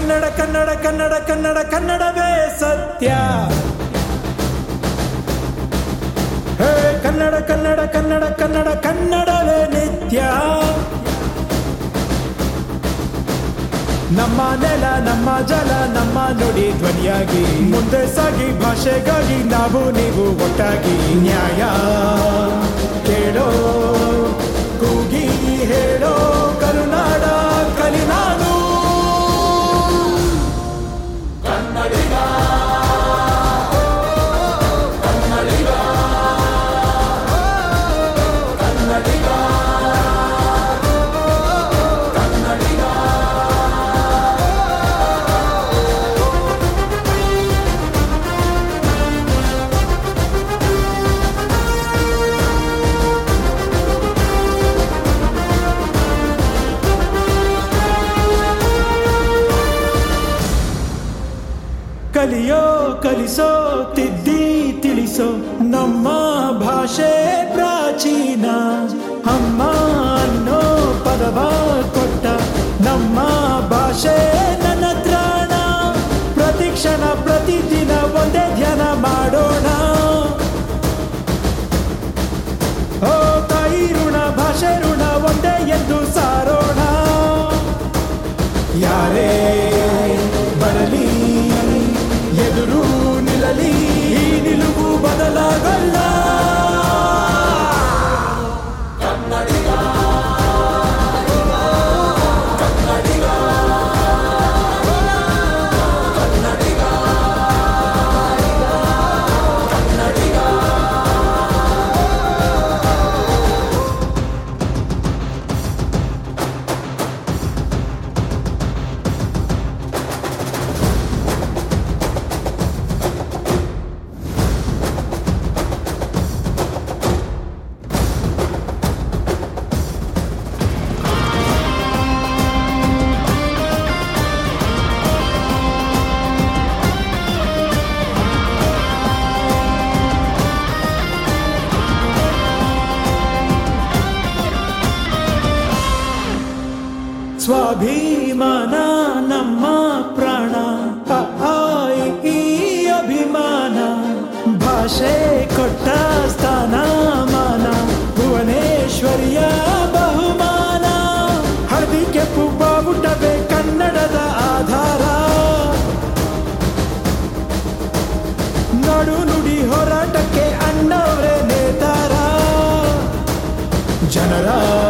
ಕನ್ನಡ ಕನ್ನಡ ಕನ್ನಡ ಕನ್ನಡ ಕನ್ನಡವೇ ಸತ್ಯ ಹೇ ಕನ್ನಡ ಕನ್ನಡ ಕನ್ನಡ ಕನ್ನಡ ಕನ್ನಡವೇ ನಿತ್ಯ ನಮ್ಮ ನೆಲ ನಮ್ಮ ಜಲ ನಮ್ಮ ನುಡಿ ಧ್ವನಿಯಾಗಿ ಮುಂದೆ ಸಾಗಿ ಭಾಷೆಗಾಗಿ ನಾವು ನೀವು ಒಟ್ಟಾಗಿ ನ್ಯಾಯ ಕೇಳೋ ಕೂಗಿ ಹೇಳೋ ಕರುನಾಡ ಕಲಿನಾಡು ಕಲಿಯೋ ಕಲಿಸೋ ತಿದ್ದಿ ತಿಳಿಸೋ ನಮ್ಮ ಭಾಷೆ ಪ್ರಾಚೀನ ಅಮ್ಮ ಅನ್ನೋ ಪದವ ಕೊಟ್ಟ ನಮ್ಮ ಭಾಷೆ ನನ್ನ ತ್ರಾಣ ಪ್ರತಿಕ್ಷಣ ಪ್ರತಿದಿನ ಒಂದೇ ಧ್ಯಾನ ಮಾಡೋಣ ಓ ತಾಯಿ ಋಣ ಭಾಷೆ ಋಣ ಒಂದೇ ಎಂದು ಸಾರೋಣ ಯಾರೇ ಬರಲಿ ಎದುರು ನಿಲ್ಲಲಿ ಈ ನಿಲುವು ಬದಲಾಗಲ್ಲ ಸ್ವಾಭಿಮಾನ ನಮ್ಮ ಪ್ರಾಣ ಅ, ಆ, ಇ, ಈ ಅಭಿಮಾನ ಭಾಷೆ ಕೊಟ್ಟ ಸ್ಥಾನ ಮಾನ ಭುವನೇಶ್ವರಿಯ ಬಹುಮಾನ ಹಳದಿ ಕೆಂಪು ಬಾವುಟವೇ ಕನ್ನಡದ ಆಧಾರ ನಡು ನುಡಿ ಹೋರಾಟಕ್ಕೆ ಅಣ್ಣವರೇ ನೇತಾರ ಜನರ